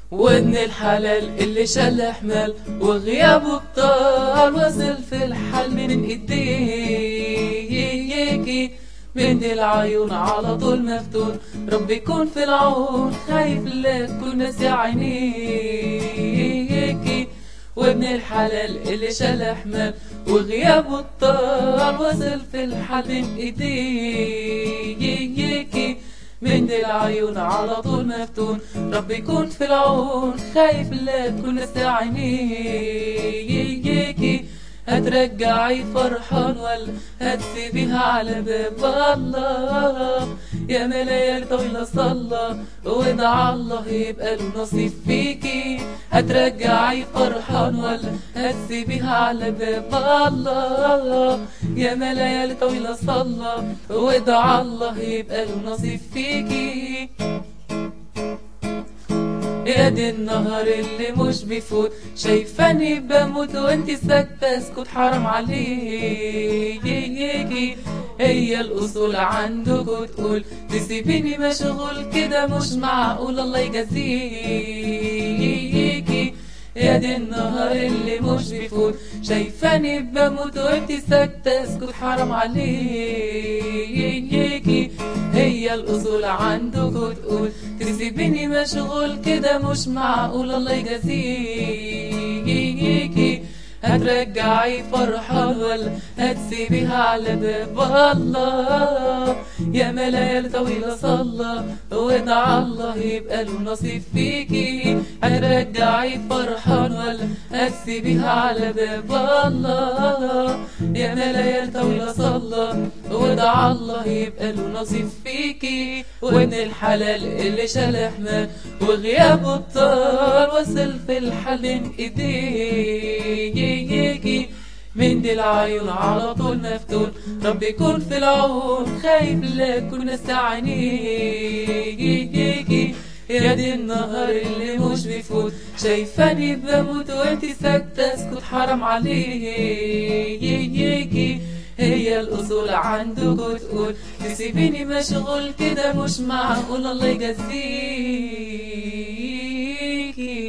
وابن الحلال اللي شال حمال وغيابه بطال وصل في الحل من ايديكي من العيون على طول مفتون ربي يكون في العون خايف لك كل ناس يا عينيكي وابن الحلال اللي شال حمال وغيابه الطال وصل في الحل من ايديكي من العيون على طول مفتون ربي يكون في العون خايف لا تكون ناس عينيكي هترجعي فرحان ولا هتسيبيها على باب الله يا ملايال طويلة صلى ودع الله يبقى له نصيب فيكي هترجعي فرحان ولا هتسيبيها على باب الله يا ملايال طويلة صلى ودع الله يبقى له نصيب فيكي يا دي النهار اللي مش بيفوت شايفاني بموت وانتي ساكتة اسكت حرام عليكي هي الأصول عندكوا تقول تسيبيني مشغول كده مش معقول الله يجازيكي يا دي النهار اللي مش بيفوت شايفاني بموت وانتي ساكتة اسكت حرام عليكي هي الأصول عندكوا تقول تسيبيني مشغول كده مش معقول الله يجازيكي هترجعي فرحان ولا هتسيبيها على باب الله يا ملايال طويلة صلى ودع الله يبقى له نصيب فيكي هترجعي فرحان ولا هتسيبيها على باب الله يا ملايال طويلة صلى ودع الله يبقى له نصيب فيكي وابن الحلال اللي شال حمال وغيابه الطال وصل في الحل ايديه يجي من دي العيون على طول مفتون ربي يكون في العون خايف لا كل ناس عينيكي يا دي النهار اللي مش بيفوت شايفاني بموت وانتي ساكتة اسكت حرام عليكي هي الأصول عندكوا تقول تسيبيني مشغول كده مش معقول الله يجازيكي